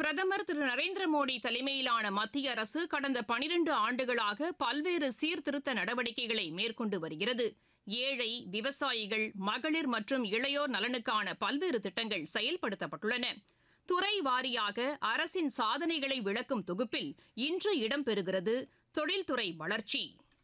பிரதமர் திரு நரேந்திர மோடி தலைமையிலான மத்திய அரசு கடந்த பனிரண்டு ஆண்டுகளாக பல்வேறு சீர்திருத்த நடவடிக்கைகளை மேற்கொண்டு வருகிறது ஏழை விவசாயிகள் மகளிர் மற்றும் இளையோர் நலனுக்கான பல்வேறு திட்டங்கள் செயல்படுத்தப்பட்டுள்ளன துறை வாரியாக அரசின் சாதனைகளை விளக்கும் தொகுப்பில் இன்று இடம்பெறுகிறது தொழில்துறை வளர்ச்சி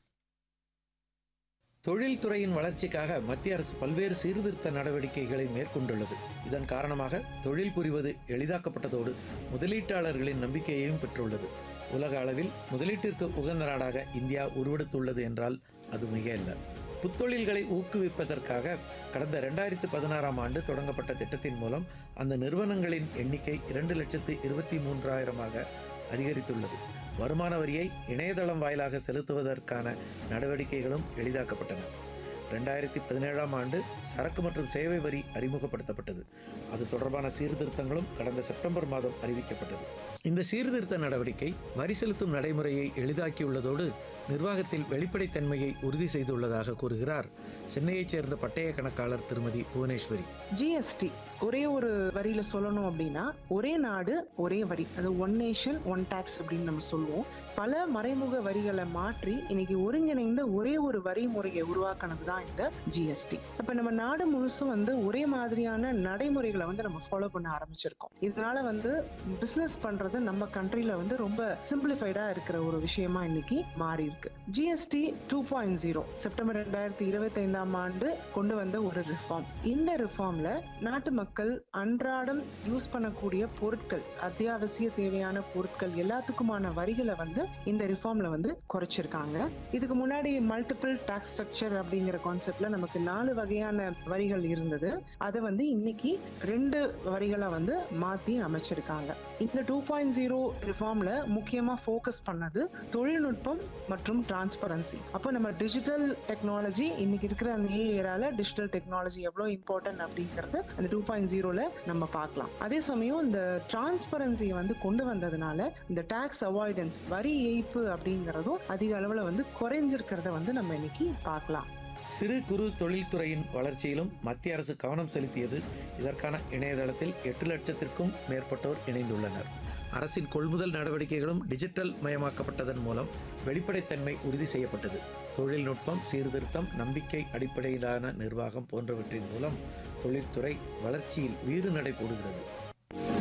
தொழில்துறையின் வளர்ச்சிக்காக மத்திய அரசு பல்வேறு சீர்திருத்த நடவடிக்கைகளை மேற்கொண்டுள்ளது இதன் காரணமாக தொழில் புரிவது எளிதாக்கப்பட்டதோடு முதலீட்டாளர்களின் நம்பிக்கையையும் பெற்றுள்ளது உலக அளவில் முதலீட்டிற்கு உகந்த நாடாக இந்தியா உருவெடுத்துள்ளது என்றால் அது மிக அல்ல புத்தொழில்களை ஊக்குவிப்பதற்காக கடந்த ரெண்டாயிரத்து பதினாறாம் ஆண்டு தொடங்கப்பட்ட திட்டத்தின் மூலம் அந்த நிறுவனங்களின் எண்ணிக்கை இரண்டு லட்சத்து இருபத்தி மூன்றாயிரமாக அதிகரித்துள்ளது வருமான வரியை இணையதளம் வாயிலாக செலுத்துவதற்கான நடவடிக்கைகளும் எளிதாக்கப்பட்டன ரெண்டாயிரத்தி பதினேழாம் ஆண்டு சரக்கு மற்றும் சேவை வரி அறிமுகப்படுத்தப்பட்டது அது தொடர்பான சீர்திருத்தங்களும் கடந்த செப்டம்பர் மாதம் அறிவிக்கப்பட்டது இந்த சீர்திருத்த நடவடிக்கை வரி செலுத்தும் நடைமுறையை எளிதாக்கியுள்ளதோடு நிர்வாகத்தில் வெளிப்படைத்தன்மையை உறுதி செய்துள்ளதாக கூறுகிறார் சென்னையைச் சேர்ந்த பட்டய கணக்காளர் திருமதி புவனேஸ்வரி ஜிஎஸ்டி ஒரே ஒரு வரியில சொல்லணும் அப்படின்னா ஒரே நாடு ஒரே வரி அது ஒன் நேஷன் ஒன் டாக்ஸ் அப்படின்னு நம்ம சொல்லுவோம் பல மறைமுக வரிகளை மாற்றி இன்னைக்கு ஒருங்கிணைந்த ஒரே ஒரு வரி முறையை உருவாக்குனது தான் இந்த ஜிஎஸ்டி இப்ப நம்ம நாடு முழுசும் வந்து ஒரே மாதிரியான நடைமுறைகளை வந்து நம்ம ஃபாலோ பண்ண ஆரம்பிச்சிருக்கோம் இதனால வந்து பிசினஸ் பண்றது நம்ம கண்ட்ரில வந்து ரொம்ப சிம்பிளிஃபைடா இருக்கிற ஒரு விஷயமா இன்னைக்கு மாறி இருக்கு GST two point zero September ரெண்டாயிரத்தி இருபத்தி ஐந்தாம் ஆண்டு கொண்டு வந்த ஒரு ரிஃபார்ம் இந்த ரிஃபார்ம்ல நாட்டு மக்கள் அன்றாடம் யூஸ் பண்ணக்கூடிய பொருட்கள் அத்தியாவசிய தேவையான பொருட்கள் எல்லாத்துக்குமான வரிகளை வந்து இந்த ரிஃபார்ம்ல வந்து குறைச்சிருக்காங்க இதுக்கு முன்னாடி மல்டிபிள் டாக்ஸ் ஸ்ட்ரக்சர் அப்படிங்கிற கான்செப்ட்ல நமக்கு நாலு வகையான வரிகள் இருந்தது அதை வந்து இன்னைக்கு ரெண்டு வரிகளை வந்து மாத்தி அமைச்சிருக்காங்க இந்த டூ பாயிண்ட் ஜீரோ ரிஃபார்ம்ல முக்கியமா ஃபோக்கஸ் பண்ணது தொழில்நுட்பம் மற்றும் டிரான்ஸ்பரன்சி அப்போ நம்ம டிஜிட்டல் டெக்னாலஜி இன்னைக்கு இருக்கிற அந்த ஏரால டிஜிட்டல் டெக்னாலஜி எவ்வளவு இம்பார்ட்டன்ட் அப்படிங்கிறது அந்த டூ பாயிண்ட் ஜீரோல நம்ம பார்க்கலாம் அதே சமயம் இந்த டிரான்ஸ்பரன்சியை வந்து கொண்டு வந்ததுனால இந்த டாக்ஸ் அவாய்டன்ஸ் வரி ஏய்ப்பு அப்படிங்கிறதும் அதிக அளவுல வந்து குறைஞ்சிருக்கிறத வந்து நம்ம இன்னைக்கு பார்க்கலாம் சிறு குறு தொழில்துறையின் வளர்ச்சியிலும் மத்திய அரசு கவனம் செலுத்தியது இதற்கான இணையதளத்தில் எட்டு லட்சத்திற்கும் மேற்பட்டோர் இணைந்துள்ளனர் அரசின் கொள்முதல் நடவடிக்கைகளும் டிஜிட்டல் மயமாக்கப்பட்டதன் மூலம் வெளிப்படைத்தன்மை உறுதி செய்யப்பட்டது தொழில்நுட்பம் சீர்திருத்தம் நம்பிக்கை அடிப்படையிலான நிர்வாகம் போன்றவற்றின் மூலம் தொழில்துறை வளர்ச்சியில் வீறு நடை போடுகிறது